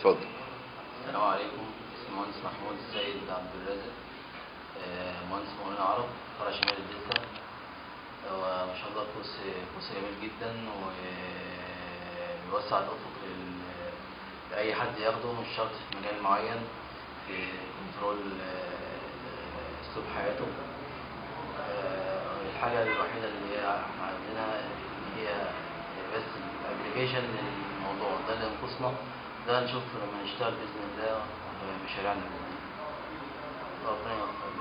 اتفضل السلام عليكم اسمي مهندس محمود السيد عبد الرازق آه، مهندس مقاولين عرب فرع شمال الدلتا هو ما شاء الله كورس كورس جميل جدا وبيوسع الافق لل- لاي حد ياخده مش شرط في مجال معين في كنترول آه، اسلوب حياته آه، الحاجه الوحيده اللي هي احنا عندنا اللي هي بس الابلكيشن للموضوع ده اللي ينقصنا ده نشوف لما نشتغل باذن الله في مشاريعنا ربنا يوفقنا